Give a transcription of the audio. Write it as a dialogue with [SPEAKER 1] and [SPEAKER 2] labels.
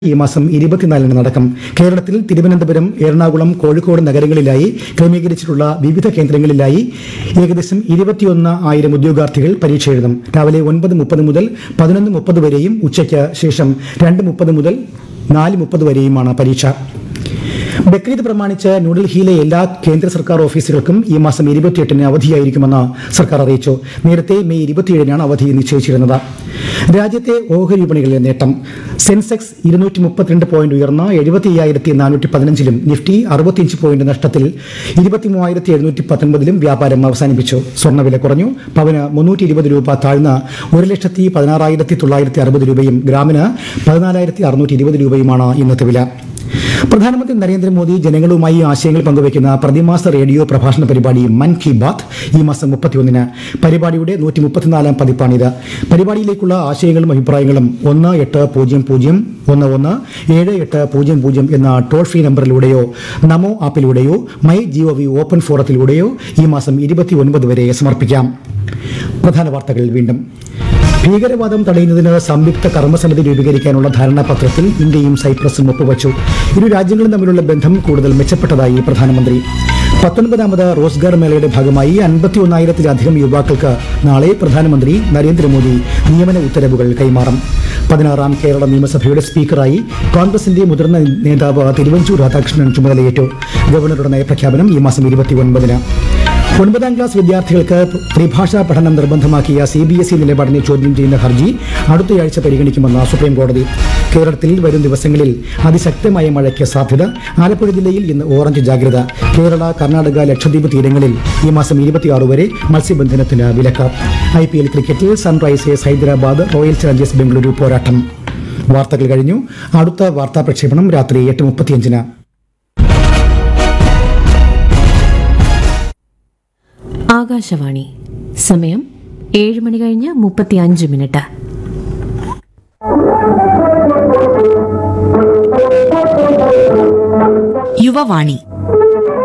[SPEAKER 1] ഈ മാസം ഇരുപത്തിനാലിന് നടക്കും കേരളത്തിൽ തിരുവനന്തപുരം എറണാകുളം കോഴിക്കോട് നഗരങ്ങളിലായി ക്രമീകരിച്ചിട്ടുള്ള വിവിധ കേന്ദ്രങ്ങളിലായി ഏകദേശം ഇരുപത്തിയൊന്ന് ആയിരം ഉദ്യോഗാർത്ഥികൾ പരീക്ഷ എഴുതും രാവിലെ ഒൻപത് മുപ്പത് മുതൽ പതിനൊന്ന് മുപ്പത് വരെയും ഉച്ചയ്ക്ക് ശേഷം രണ്ട് മുപ്പത് മുതൽ നാല് മുപ്പത് വരെയുമാണ് പരീക്ഷ ബക്രീദ് പ്രമാണിച്ച് ന്യൂഡൽഹിയിലെ എല്ലാ കേന്ദ്ര സർക്കാർ ഓഫീസുകൾക്കും ഈ മാസം ഇരുപത്തിയെട്ടിന് അവധിയായിരിക്കുമെന്ന് സർക്കാർ അറിയിച്ചു നേരത്തെ മെയ് ഇരുപത്തിയേഴിനാണ് അവധി നിശ്ചയിച്ചിരുന്നത് രാജ്യത്തെ ഓഹരി വിപണികളിലെ നേട്ടം സെൻസെക്സ് ഇരുന്നൂറ്റി മുപ്പത്തിരണ്ട് പോയിന്റ് ഉയർന്ന് എഴുപത്തി അയ്യായിരത്തി നാനൂറ്റി പതിനഞ്ചിലും നിഫ്റ്റി അറുപത്തിയഞ്ച് പോയിന്റ് നഷ്ടത്തിൽ ഇരുപത്തി മൂവായിരത്തി എഴുന്നൂറ്റി പത്തൊൻപതിലും വ്യാപാരം അവസാനിപ്പിച്ചു സ്വർണ്ണവില കുറഞ്ഞു പവന് മുന്നൂറ്റി ഇരുപത് രൂപ താഴ്ന്ന് ഒരു ലക്ഷത്തി പതിനാറായിരത്തി തൊള്ളായിരത്തി അറുപത് രൂപയും ഗ്രാമിന് പതിനാലായിരത്തി അറുന്നൂറ്റി ഇരുപത് രൂപയുമാണ് ഇന്നത്തെ വില പ്രധാനമന്ത്രി നരേന്ദ്രമോദി ജനങ്ങളുമായി ആശയങ്ങൾ പങ്കുവയ്ക്കുന്ന പ്രതിമാസ റേഡിയോ പ്രഭാഷണ പരിപാടി മൻ കി ബാത്ത് ഈ മാസം മുപ്പത്തിയൊന്നിന് പരിപാടിയുടെ നൂറ്റി മുപ്പത്തിനാലാം പതിപ്പാണിത് പരിപാടിയിലേക്കുള്ള ആശയങ്ങളും അഭിപ്രായങ്ങളും ഒന്ന് എട്ട് പൂജ്യം പൂജ്യം ഒന്ന് ഒന്ന് ഏഴ് എട്ട് പൂജ്യം പൂജ്യം എന്ന ടോൾ ഫ്രീ നമ്പറിലൂടെയോ നമോ ആപ്പിലൂടെയോ മൈ ജിഒ വി ഓപ്പൺ ഫോറത്തിലൂടെയോ ഈ മാസം ഇരുപത്തി ഒൻപത് വരെ സമർപ്പിക്കാം പ്രധാന വാർത്തകൾ വീണ്ടും ഭീകരവാദം തടയുന്നതിന് സംയുക്ത കർമ്മസമിതി രൂപീകരിക്കാനുള്ള ധാരണാപത്രത്തിൽ ഇന്ത്യയും സൈപ്രസും ഒപ്പുവച്ചു ഇരു രാജ്യങ്ങളും തമ്മിലുള്ള ബന്ധം കൂടുതൽ മെച്ചപ്പെട്ടതായി പ്രധാനമന്ത്രി പത്തൊൻപതാമത് റോസ്ഗാർ മേളയുടെ ഭാഗമായി അൻപത്തി ഒന്നായിരത്തിലധികം യുവാക്കൾക്ക് നാളെ പ്രധാനമന്ത്രി നരേന്ദ്രമോദി നിയമന ഉത്തരവുകൾ കൈമാറും പതിനാറാം കേരള നിയമസഭയുടെ സ്പീക്കറായി കോൺഗ്രസിന്റെ മുതിർന്ന നേതാവ് തിരുവഞ്ചൂർ രാധാകൃഷ്ണൻ ചുമതലയേറ്റു ഗവർണറുടെ നയപ്രഖ്യാപനം ഈ മാസം ഇരുപത്തിയൊൻപതിന് ഒൻപതാം ക്ലാസ് വിദ്യാർത്ഥികൾക്ക് ത്രിഭാഷാ പഠനം നിർബന്ധമാക്കിയ സി ബി എസ് ഇ നിലപാടിനെ ചോദ്യം ചെയ്യുന്ന ഹർജി അടുത്തയാഴ്ച പരിഗണിക്കുമെന്ന് സുപ്രീം കോടതി കേരളത്തിൽ വരും ദിവസങ്ങളിൽ അതിശക്തമായ മഴയ്ക്ക് സാധ്യത ആലപ്പുഴ ജില്ലയിൽ ഇന്ന് ഓറഞ്ച് ജാഗ്രത കേരള കർണാടക ലക്ഷദ്വീപ് തീരങ്ങളിൽ ഈ മാസം ഇരുപത്തിയാറ് വരെ മത്സ്യബന്ധനത്തിന് വിലക്ക് ഐ പി എൽ ക്രിക്കറ്റിൽ Sunrisers Hyderabad Royal Challengers Bengaluru പോരാട്ടം വാർത്തകൾ കഴിഞ്ഞു അടുത്ത വാർത്താ പ്രക്ഷേപണം രാത്രി എട്ട് മുപ്പത്തിയഞ്ചിന്
[SPEAKER 2] ആകാശവാണി സമയം ഏഴ് മണി കഴിഞ്ഞ് മുപ്പത്തി അഞ്ച് മിനിറ്റ്
[SPEAKER 3] യുവവാണി